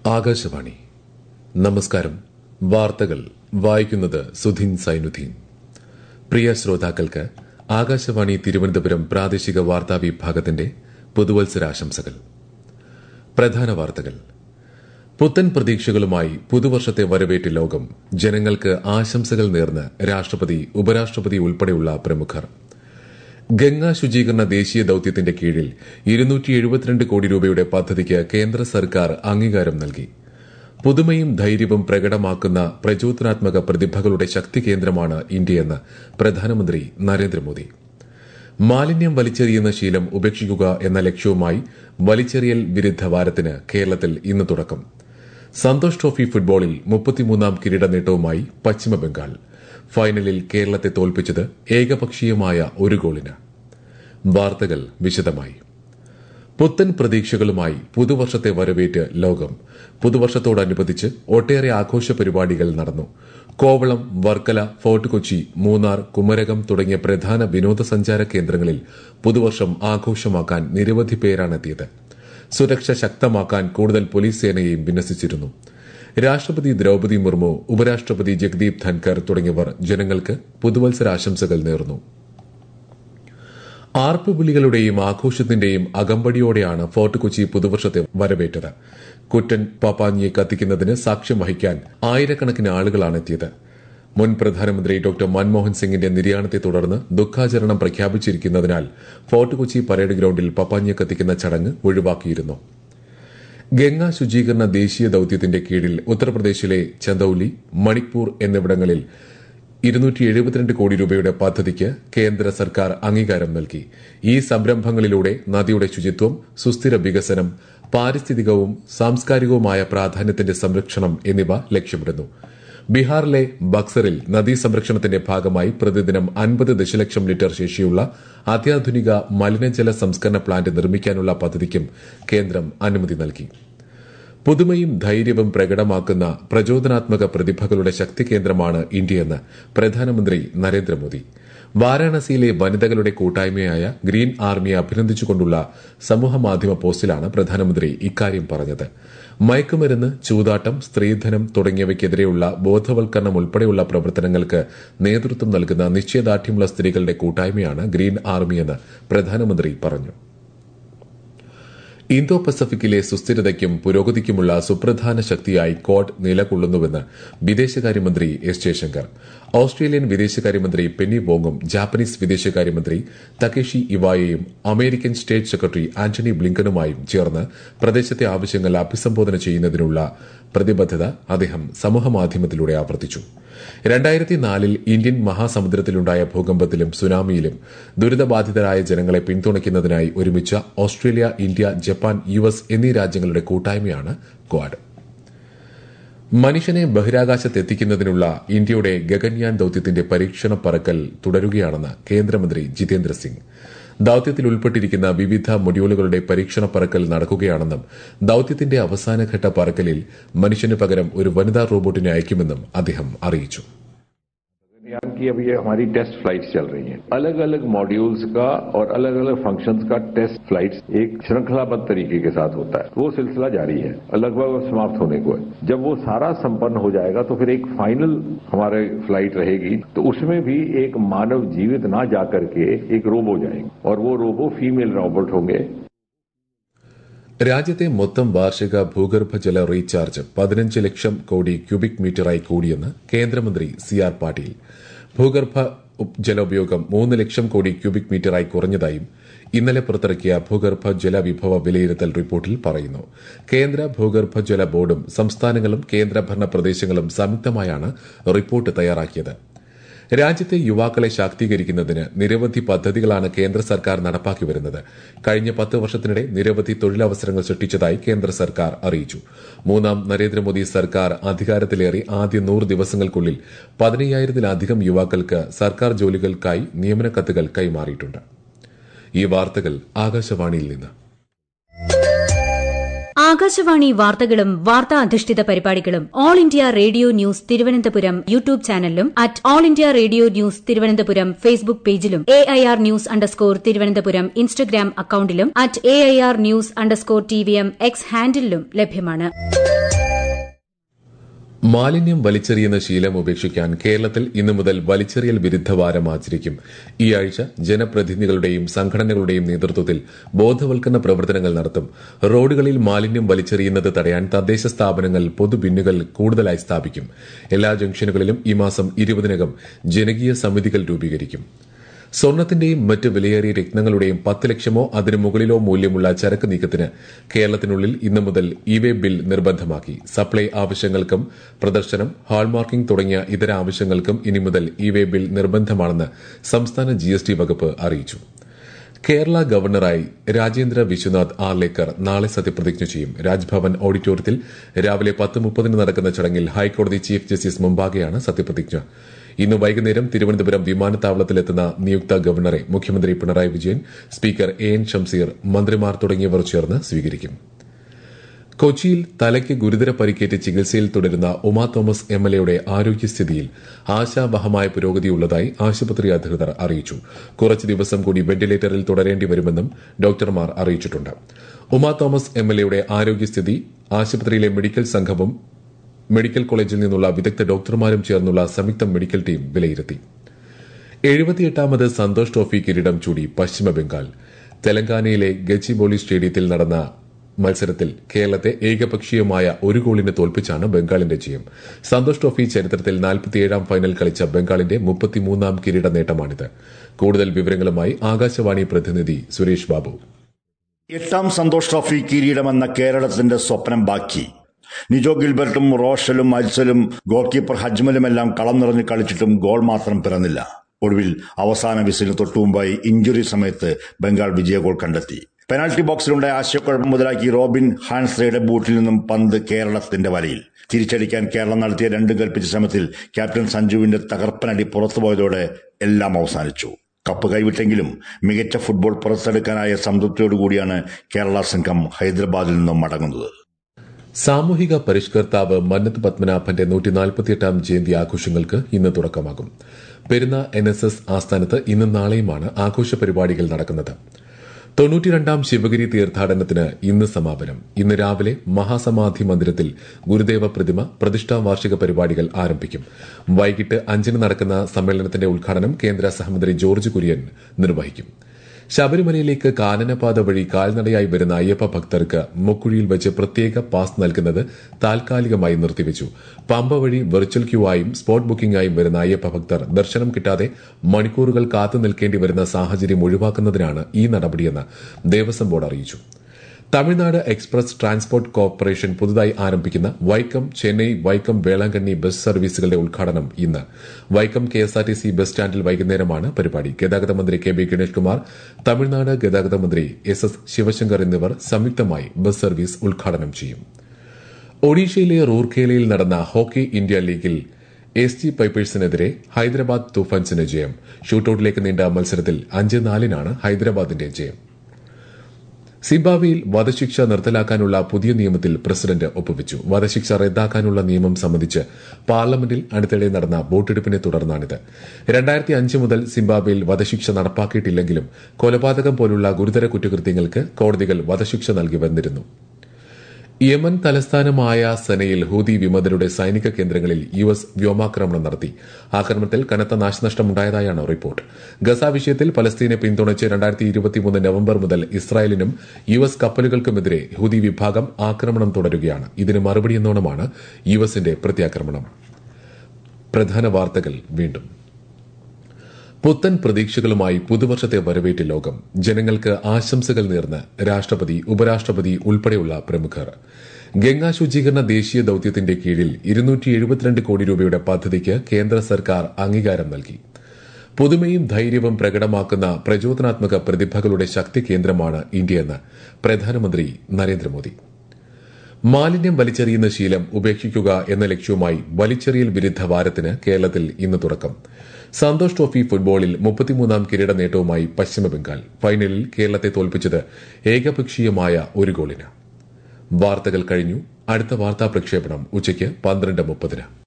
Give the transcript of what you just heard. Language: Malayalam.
ആകാശവാണി നമസ്കാരം വാർത്തകൾ വായിക്കുന്നത് സുധീൻ സൈനുദ്ദീൻ പ്രിയ ശ്രോതാക്കൾക്ക് ആകാശവാണി തിരുവനന്തപുരം പ്രാദേശിക വാർത്താ വിഭാഗത്തിന്റെ പുതുവത്സരാശംസകൾ പ്രധാന വാർത്തകൾ പുത്തൻ പ്രതീക്ഷകളുമായി പുതുവർഷത്തെ വരവേറ്റ ലോകം ജനങ്ങൾക്ക് ആശംസകൾ നേർന്ന് രാഷ്ട്രപതി ഉപരാഷ്ട്രപതി ഉൾപ്പെടെയുള്ള പ്രമുഖർ ഗംഗാ ശുചീകരണ ദേശീയ ദൌത്യത്തിന്റെ കീഴിൽ ഇരുന്നൂറ്റി എഴുപത്തിരണ്ട് കോടി രൂപയുടെ പദ്ധതിക്ക് കേന്ദ്ര സർക്കാർ അംഗീകാരം നൽകി പുതുമയും ധൈര്യവും പ്രകടമാക്കുന്ന പ്രചോദനാത്മക പ്രതിഭകളുടെ ശക്തി കേന്ദ്രമാണ് ഇന്ത്യയെന്ന് പ്രധാനമന്ത്രി നരേന്ദ്രമോദി മാലിന്യം വലിച്ചെറിയുന്ന ശീലം ഉപേക്ഷിക്കുക എന്ന ലക്ഷ്യവുമായി വലിച്ചെറിയൽ വിരുദ്ധ വാരത്തിന് കേരളത്തിൽ ഇന്ന് തുടക്കം സന്തോഷ് ട്രോഫി ഫുട്ബോളിൽ മുപ്പത്തിമൂന്നാം കിരീട നേട്ടവുമായി പശ്ചിമബംഗാൾ ഫൈനലിൽ കേരളത്തെ തോൽപ്പിച്ചത് ഏകപക്ഷീയമായ ഒരു ഗോളിന് വാർത്തകൾ വിശദമായി പുത്തൻ പ്രതീക്ഷകളുമായി പുതുവർഷത്തെ വരവേറ്റ് ലോകം പുതുവർഷത്തോടനുബന്ധിച്ച് ഒട്ടേറെ ആഘോഷ പരിപാടികൾ നടന്നു കോവളം വർക്കല ഫോർട്ട് കൊച്ചി മൂന്നാർ കുമരകം തുടങ്ങിയ പ്രധാന വിനോദസഞ്ചാര കേന്ദ്രങ്ങളിൽ പുതുവർഷം ആഘോഷമാക്കാൻ നിരവധി പേരാണെത്തിയത് സുരക്ഷ ശക്തമാക്കാൻ കൂടുതൽ പോലീസ് സേനയെയും വിന്യസിച്ചിരുന്നു രാഷ്ട്രപതി ദ്രൌപതി മുർമു ഉപരാഷ്ട്രപതി ജഗ്ദീപ് ധൻകർ തുടങ്ങിയവർ ജനങ്ങൾക്ക് പുതുവത്സരാശംസകൾ നേർന്നു ആർപ്പുവിളികളുടെയും ആഘോഷത്തിന്റെയും അകമ്പടിയോടെയാണ് ഫോർട്ട് കൊച്ചി പുതുവർഷത്തെ വരവേറ്റത് കുറ്റൻ പാപ്പാഞ്ഞിയെ കത്തിക്കുന്നതിന് സാക്ഷ്യം വഹിക്കാൻ ആയിരക്കണക്കിന് ആളുകളാണ് എത്തിയത് മുൻ പ്രധാനമന്ത്രി ഡോക്ടർ മൻമോഹൻ സിംഗിന്റെ നിര്യാണത്തെ തുടർന്ന് ദുഃഖാചരണം പ്രഖ്യാപിച്ചിരിക്കുന്നതിനാൽ ഫോർട്ട് കൊച്ചി പരേഡ് ഗ്രൌണ്ടിൽ പപ്പാഞ്ഞിയെ കത്തിക്കുന്ന ചടങ്ങ് ഒഴിവാക്കിയിരുന്നു ഗംഗാ ശുചീകരണ ദേശീയ ദൌത്യത്തിന്റെ കീഴിൽ ഉത്തർപ്രദേശിലെ ചന്ദൌലി മണിപ്പൂർ എന്നിവിടങ്ങളിൽ ഇരുന്നൂറ്റി എഴുപത്തിരണ്ട് കോടി രൂപയുടെ പദ്ധതിക്ക് കേന്ദ്ര സർക്കാർ അംഗീകാരം നൽകി ഈ സംരംഭങ്ങളിലൂടെ നദിയുടെ ശുചിത്വം സുസ്ഥിര വികസനം പാരിസ്ഥിതികവും സാംസ്കാരികവുമായ പ്രാധാന്യത്തിന്റെ സംരക്ഷണം എന്നിവ ലക്ഷ്യമിടുന്നു ബീഹാറിലെ ബക്സറിൽ നദീ സംരക്ഷണത്തിന്റെ ഭാഗമായി പ്രതിദിനം അൻപത് ദശലക്ഷം ലിറ്റർ ശേഷിയുള്ള അത്യാധുനിക മലിനജല സംസ്കരണ പ്ലാന്റ് നിർമ്മിക്കാനുള്ള പദ്ധതിക്കും കേന്ദ്രം അനുമതി നൽകി പുതുമയും ധൈര്യവും പ്രകടമാക്കുന്ന പ്രചോദനാത്മക പ്രതിഭകളുടെ ശക്തി കേന്ദ്രമാണ് ഇന്ത്യയെന്ന് പ്രധാനമന്ത്രി നരേന്ദ്രമോദി വാരാണസിയിലെ വനിതകളുടെ കൂട്ടായ്മയായ ഗ്രീൻ ആർമിയെ അഭിനന്ദിച്ചുകൊണ്ടുള്ള സമൂഹമാധ്യമ പോസ്റ്റിലാണ് പ്രധാനമന്ത്രി ഇക്കാര്യം പറഞ്ഞത് മയക്കുമരുന്ന് ചൂതാട്ടം സ്ത്രീധനം തുടങ്ങിയവയ്ക്കെതിരെയുള്ള ബോധവൽക്കരണം ഉൾപ്പെടെയുള്ള പ്രവർത്തനങ്ങൾക്ക് നേതൃത്വം നൽകുന്ന നിശ്ചയദാർഢ്യമുള്ള സ്ത്രീകളുടെ കൂട്ടായ്മയാണ് ഗ്രീൻ ആർമിയെന്ന് പ്രധാനമന്ത്രി പറഞ്ഞു ഇന്തോ പസഫിക്കിലെ സുസ്ഥിരതയ്ക്കും പുരോഗതിക്കുമുള്ള സുപ്രധാന ശക്തിയായി ക്വാഡ് നിലകൊള്ളുന്നുവെന്ന് വിദേശകാര്യമന്ത്രി എസ് ജയശങ്കർ ഓസ്ട്രേലിയൻ വിദേശകാര്യമന്ത്രി പെന്നി വോങ്ങും ജാപ്പനീസ് വിദേശകാര്യമന്ത്രി തകേഷി ഇവായയും അമേരിക്കൻ സ്റ്റേറ്റ് സെക്രട്ടറി ആന്റണി ബ്ലിങ്കണുമായും ചേർന്ന് പ്രദേശത്തെ ആവശ്യങ്ങൾ അഭിസംബോധന ചെയ്യുന്നതിനുള്ള പ്രതിബദ്ധത അദ്ദേഹം സമൂഹമാധ്യമത്തിലൂടെ ആവർത്തിച്ചു രണ്ടായിരത്തി നാലിൽ ഇന്ത്യൻ മഹാസമുദ്രത്തിലുണ്ടായ ഭൂകമ്പത്തിലും സുനാമിയിലും ദുരിതബാധിതരായ ജനങ്ങളെ പിന്തുണയ്ക്കുന്നതിനായി ഒരുമിച്ച Australia India Japan U S എന്നീ രാജ്യങ്ങളുടെ കൂട്ടായ്മയാണ് ക്വാഡ് മനുഷ്യനെ ബഹിരാകാശത്തെത്തിക്കുന്നതിനുള്ള ഇന്ത്യയുടെ ഗഗൻയാൻ ദൌത്യത്തിന്റെ പരീക്ഷണ പറക്കൽ തുടരുകയാണെന്ന് കേന്ദ്രമന്ത്രി ജിതേന്ദ്ര സിംഗ് ദൌത്യത്തിൽ ഉൾപ്പെട്ടിരിക്കുന്ന വിവിധ മൊഡ്യൂളുകളുടെ പരീക്ഷണ പറക്കൽ നടക്കുകയാണെന്നും ദൌത്യത്തിന്റെ അവസാനഘട്ട പറക്കലിൽ മനുഷ്യന് പകരം ഒരു വനിതാ റോബോട്ടിനെ അയക്കുമെന്നും അദ്ദേഹം അറിയിച്ചു यान की अब ये हमारी टेस्ट फ्लाइट्स चल रही हैं अलग अलग मॉड्यूल्स का और अलग अलग फंक्शंस का टेस्ट फ्लाइट्स एक श्रृंखलाबद्ध तरीके के साथ होता है वो सिलसिला जारी है लगभग समाप्त होने को है जब वो सारा संपन्न हो जाएगा तो फिर एक फाइनल हमारे फ्लाइट रहेगी तो उसमें भी एक मानव जीवित ना जाकर के एक रोबो जाएंगे और वो रोबो फीमेल रोबोट होंगे രാജ്യത്തെ മൊത്തം വാർഷിക ഭൂഗർഭജല റീചാർജ് പതിനഞ്ച് ലക്ഷം കോടി ക്യൂബിക് മീറ്ററായി കൂടിയെന്ന് കേന്ദ്രമന്ത്രി സി ആർ പാട്ടീൽ ഭൂഗർഭ ജലോപയോഗം മൂന്ന് ലക്ഷം കോടി ക്യൂബിക് മീറ്ററായി കുറഞ്ഞതായും ഇന്നലെ പുറത്തിറക്കിയ ഭൂഗർഭ ജല വിഭവ വിലയിരുത്തൽ റിപ്പോർട്ടിൽ പറയുന്നു കേന്ദ്ര ഭൂഗർഭ ജല ബോർഡും സംസ്ഥാനങ്ങളും കേന്ദ്രഭരണ പ്രദേശങ്ങളും സംയുക്തമായാണ് റിപ്പോർട്ട് തയ്യാറാക്കിയത് രാജ്യത്തെ യുവാക്കളെ ശാക്തീകരിക്കുന്നതിന് നിരവധി പദ്ധതികളാണ് കേന്ദ്ര സർക്കാർ നടപ്പാക്കി വരുന്നത് കഴിഞ്ഞ പത്ത് വർഷത്തിനിടെ നിരവധി തൊഴിലവസരങ്ങൾ സൃഷ്ടിച്ചതായി കേന്ദ്ര സർക്കാർ അറിയിച്ചു മൂന്നാം നരേന്ദ്രമോദി സർക്കാർ അധികാരത്തിലേറി ആദ്യ നൂറ് ദിവസങ്ങൾക്കുള്ളിൽ പതിനയ്യായിരത്തിലധികം യുവാക്കൾക്ക് സർക്കാർ ജോലികൾക്കായി നിയമന കത്തുകൾ കൈമാറിയിട്ടുണ്ട് ഈ വാർത്തകൾ ആകാശവാണിയിൽ നിന്ന് ആകാശവാണി വാർത്തകളും വാർത്താ അധിഷ്ഠിത പരിപാടികളും All India Radio news Thiruvananthapuram YouTube ചാനലിലും at All India Radio news Thiruvananthapuram Facebook പേജിലും A I R news underscore Thiruvananthapuram Instagram അക്കൌണ്ടിലും at A I R news underscore T V M X ഹാൻഡിലും ലഭ്യമാണ് മാലിന്യം വലിച്ചെറിയുന്ന ശീലം ഉപേക്ഷിക്കാൻ കേരളത്തിൽ ഇന്നു മുതൽ വലിച്ചെറിയൽ വിരുദ്ധ വാരം ആചരിക്കും ഈ ആഴ്ച ജനപ്രതിനിധികളുടെയും സംഘടനകളുടെയും നേതൃത്വത്തിൽ ബോധവൽക്കരണ പ്രവർത്തനങ്ങൾ നടത്തും റോഡുകളിൽ മാലിന്യം വലിച്ചെറിയുന്നത് തടയാൻ തദ്ദേശ സ്ഥാപനങ്ങൾ പൊതുബിന്നുകൾ കൂടുതലായി സ്ഥാപിക്കും എല്ലാ ജംഗ്ഷനുകളിലും ഈ മാസം ഇരുപതിനകം ജനകീയ സമിതികൾ രൂപീകരിക്കും സ്വർണത്തിന്റെയും മറ്റ് വിലയേറിയ രത്നങ്ങളുടെയും പത്ത് ലക്ഷമോ അതിനു മുകളിലോ മൂല്യമുള്ള ചരക്ക് നീക്കത്തിന് കേരളത്തിനുള്ളിൽ ഇന്നു മുതൽ ഇ വേ ബിൽ നിർബന്ധമാക്കി സപ്ലൈ ആവശ്യങ്ങൾക്കും പ്രദർശനം ഹാൾമാർക്കിംഗ് തുടങ്ങിയ ഇതര ആവശ്യങ്ങൾക്കും ഇനി മുതൽ ഇ വേ ബിൽ നിർബന്ധമാണെന്ന് സംസ്ഥാന ജിഎസ്ടി വകുപ്പ് അറിയിച്ചു കേരള ഗവർണറായി രാജേന്ദ്ര വിശ്വനാഥ് ആർലേക്കർ നാളെ സത്യപ്രതിജ്ഞ ചെയ്യും രാജ്ഭവൻ ഓഡിറ്റോറിയത്തിൽ രാവിലെ പത്ത് മുപ്പതിന് നടക്കുന്ന ചടങ്ങിൽ ഹൈക്കോടതി ചീഫ് ജസ്റ്റിസ് മുമ്പാകെയാണ് സത്യപ്രതിജ്ഞ ഇന്ന് വൈകുന്നേരം തിരുവനന്തപുരം വിമാനത്താവളത്തിലെത്തുന്ന നിയുക്ത ഗവർണറെ മുഖ്യമന്ത്രി Pinarayi Vijayan speaker A N Shamseer മന്ത്രിമാർ തുടങ്ങിയവർ ചേർന്ന് സ്വീകരിക്കും കൊച്ചിയിൽ തലയ്ക്ക് ഗുരുതര പരിക്കേറ്റ് ചികിത്സയിൽ തുടരുന്ന ഉമാ തോമസ് എം എൽ എയുടെ ആരോഗ്യസ്ഥിതിയിൽ ആശാവഹമായ പുരോഗതിയുള്ളതായി ആശുപത്രി അധികൃതർ അറിയിച്ചു കുറച്ച് ദിവസം കൂടി വെന്റിലേറ്ററിൽ തുടരേണ്ടി വരുമെന്നും ഡോക്ടർമാർ അറിയിച്ചിട്ടുണ്ട് ഉമാ തോമസ് എം എൽ എയുടെ ആരോഗ്യസ്ഥിതി ആശുപത്രിയിലെ മെഡിക്കൽ സംഘവും മെഡിക്കൽ കോളേജിൽ നിന്നുള്ള വിദഗ്ധ ഡോക്ടർമാരും ചേർന്നുള്ള സംയുക്ത മെഡിക്കൽ ടീം വിലയിരുത്തി എഴുപത്തിയെട്ടാമത് സന്തോഷ് ട്രോഫി കിരീടം ചൂടി പശ്ചിമബംഗാൾ തെലങ്കാനയിലെ ഗച്ചിബോളി സ്റ്റേഡിയത്തിൽ നടന്ന മത്സരത്തിൽ കേരളത്തെ ഏകപക്ഷീയമായ ഒരു ഗോളിന് തോൽപ്പിച്ചാണ് ബംഗാളിന്റെ ജയം സന്തോഷ് ട്രോഫി ചരിത്രത്തിൽ നാൽപ്പത്തിയേഴാം ഫൈനൽ കളിച്ച ബംഗാളിന്റെ മുപ്പത്തിമൂന്നാം കിരീട നേട്ടമാണിത് കൂടുതൽ വിവരങ്ങളുമായി ആകാശവാണി പ്രതിനിധി സുരേഷ് ബാബു എട്ടാം സന്തോഷ് ട്രോഫി കിരീടമെന്ന കേരളത്തിന്റെ സ്വപ്നം ബാക്കി നിജോ ഗിൽബർട്ടും റോഷലും അൽസലും ഗോൾ കീപ്പർ ഹജ്മലുമെല്ലാം കളം നിറഞ്ഞ് കളിച്ചിട്ടും ഗോൾ മാത്രം പിറന്നില്ല ഒടുവിൽ അവസാന വിസിലിന് തൊട്ടുമുമ്പായി ഇഞ്ചുറി സമയത്ത് ബംഗാൾ വിജയ ഗോൾ കണ്ടെത്തി പെനാൽറ്റി ബോക്സിലുണ്ടായ ആശയക്കുഴപ്പം മുതലാക്കി റോബിൻ ഹാൻസ്രയുടെ ബൂട്ടിൽ നിന്നും പന്ത് കേരളത്തിന്റെ വലയിൽ തിരിച്ചടിക്കാൻ കേരളം നടത്തിയ രണ്ടും കൽപ്പിച്ച ശ്രമത്തിൽ ക്യാപ്റ്റൻ സഞ്ജുവിന്റെ തകർപ്പനടി പുറത്തുപോയതോടെ എല്ലാം അവസാനിച്ചു കപ്പ് കൈവിട്ടെങ്കിലും മികച്ച ഫുട്ബോൾ പുറത്തെടുക്കാനായ സംതൃപ്തിയോടുകൂടിയാണ് കേരള സംഘം ഹൈദരാബാദിൽ നിന്നും മടങ്ങുന്നത് സാമൂഹിക പരിഷ്കർത്താവ് മന്നത്ത് പത്മനാഭന്റെ നൂറ്റിനാൽപ്പത്തിയെട്ടാം ജയന്തി ആഘോഷങ്ങൾക്ക് ഇന്ന് തുടക്കമാകും പെരുന്ന എൻ എസ് എസ് ആസ്ഥാനത്ത് ഇന്നും നാളെയുമാണ് ആഘോഷ പരിപാടികൾ നടക്കുന്നത് തൊണ്ണൂറ്റിരണ്ടാം ശിവഗിരി തീർത്ഥാടനത്തിന് ഇന്ന് സമാപനം ഇന്ന് രാവിലെ മഹാസമാധി മന്ദിരത്തിൽ ഗുരുദേവ പ്രതിമ പ്രതിഷ്ഠാ വാർഷിക പരിപാടികൾ ആരംഭിക്കും വൈകിട്ട് അഞ്ചിന് നടക്കുന്ന സമ്മേളനത്തിന്റെ ഉദ്ഘാടനം കേന്ദ്ര സഹമന്ത്രി ജോർജ് കുര്യൻ നിർവഹിക്കും ശബരിമലയിലേക്ക് കാനനപാത വഴി കാൽനടയായി വരുന്ന അയ്യപ്പ ഭക്തർക്ക് മുക്കുഴിയിൽ വെച്ച് പ്രത്യേക പാസ് നൽകുന്നത് താൽക്കാലികമായി നിർത്തിവച്ചു പമ്പ വഴി വെർച്വൽ ക്യൂ ആയും സ്പോട്ട് ബുക്കിംഗായും വരുന്ന അയ്യപ്പ ഭക്തർ ദർശനം കിട്ടാതെ മണിക്കൂറുകൾ കാത്തു നിൽക്കേണ്ടി വരുന്ന സാഹചര്യം ഒഴിവാക്കുന്നതിനാണ് ഈ നടപടിയെന്ന് ദേവസ്വം ബോർഡ് അറിയിച്ചു തമിഴ്നാട് എക്സ്പ്രസ് ട്രാൻസ്പോർട്ട് കോർപ്പറേഷൻ പുതുതായി ആരംഭിക്കുന്ന വൈക്കം ചെന്നൈ വൈക്കം വേളാങ്കണ്ണി ബസ് സർവീസുകളുടെ ഉദ്ഘാടനം ഇന്ന് വൈക്കം കെഎസ്ആർടിസി ബസ് സ്റ്റാൻഡിൽ വൈകുന്നേരമാണ് പരിപാടി ഗതാഗത മന്ത്രി കെ ബി ഗണേഷ് കുമാർ തമിഴ്നാട് ഗതാഗത മന്ത്രി എസ് എസ് ശിവശങ്കർ എന്നിവർ സംയുക്തമായി ബസ് സർവീസ് ഉദ്ഘാടനം ചെയ്യും ഒഡീഷയിലെ റൂർക്കേലയിൽ നടന്ന ഹോക്കി ഇന്ത്യ ലീഗിൽ എസ് ജി പൈപ്പേഴ്സിനെതിരെ ഹൈദരാബാദ് തുഫൻസിന് ജയം ഷൂട്ടൌട്ടിലേക്ക് നീണ്ട മത്സരത്തിൽ അഞ്ച് നാലിനാണ് ഹൈദരാബാദിന്റെ ജയം സിംബാബ്വേയിൽ വധശിക്ഷ നിർത്തലാക്കാനുള്ള പുതിയ നിയമത്തിൽ പ്രസിഡന്റ് ഒപ്പുവച്ചു വധശിക്ഷ റദ്ദാക്കാനുള്ള നിയമം സംബന്ധിച്ച് പാർലമെന്റിൽ അടുത്തിടെ നടന്ന വോട്ടെടുപ്പിനെ തുടർന്നാണിത് രണ്ടായിരത്തി അഞ്ച് മുതൽ സിംബാബ്വേയിൽ വധശിക്ഷ നടപ്പാക്കിയിട്ടില്ലെങ്കിലും കൊലപാതകം പോലുള്ള ഗുരുതര കുറ്റകൃത്യങ്ങൾക്ക് കോടതികൾ വധശിക്ഷ നൽകി വന്നിരുന്നു യമൻ തലസ്ഥാനമായ സനയിൽ ഹൂതി വിമതരുടെ സൈനിക കേന്ദ്രങ്ങളിൽ യു എസ് വ്യോമാക്രമണം നടത്തി ആക്രമണത്തിൽ കനത്ത നാശനഷ്ടമുണ്ടായതായാണ് റിപ്പോർട്ട് ഗസ വിഷയത്തിൽ പലസ്തീനെ പിന്തുണച്ച് രണ്ടായിരത്തി ഇരുപത്തിമൂന്ന് നവംബർ മുതൽ ഇസ്രായേലിനും യു എസ് കപ്പലുകൾക്കുമെതിരെ ഹൂതി വിഭാഗം ആക്രമണം തുടരുകയാണ് ഇതിന് മറുപടിയെന്നോണമാണ് യു എസിന്റെ പ്രത്യാക്രമണം പ്രധാന വാർത്തകൾ വീണ്ടും പുത്തൻ പ്രതീക്ഷകളുമായി പുതുവർഷത്തെ വരവേറ്റ് ലോകം ജനങ്ങൾക്ക് ആശംസകൾ നേർന്ന് രാഷ്ട്രപതി ഉപരാഷ്ട്രപതി ഉൾപ്പെടെയുള്ള പ്രമുഖർ ഗംഗാ ശുചീകരണ ദേശീയ ദൌത്യത്തിന്റെ കീഴിൽ ഇരുന്നൂറ്റി എഴുപത്തിരണ്ട് കോടി രൂപയുടെ പദ്ധതിക്ക് കേന്ദ്ര സർക്കാർ അംഗീകാരം നൽകി പുതുമയും ധൈര്യവും പ്രകടമാക്കുന്ന പ്രചോദനാത്മക പ്രതിഭകളുടെ ശക്തി കേന്ദ്രമാണ് ഇന്ത്യയെന്ന് പ്രധാനമന്ത്രി നരേന്ദ്രമോദി മാലിന്യം വലിച്ചെറിയുന്ന ശീലം ഉപേക്ഷിക്കുക എന്ന ലക്ഷ്യവുമായി വലിച്ചെറിയൽ വിരുദ്ധ വാരത്തിന് കേരളത്തിൽ ഇന്ന് തുടക്കം സന്തോഷ് ട്രോഫി ഫുട്ബോളിൽ മുപ്പത്തിമൂന്നാം കിരീട നേട്ടവുമായി പശ്ചിമബംഗാൾ ഫൈനലിൽ കേരളത്തെ തോൽപ്പിച്ചത് ഏകപക്ഷീയമായ ഒരു ഗോളിന് വാർത്തകൾ കഴിഞ്ഞു അടുത്ത വാർത്താ പ്രക്ഷേപണം ഉച്ചയ്ക്ക് പന്ത്രണ്ട് മുപ്പതിന്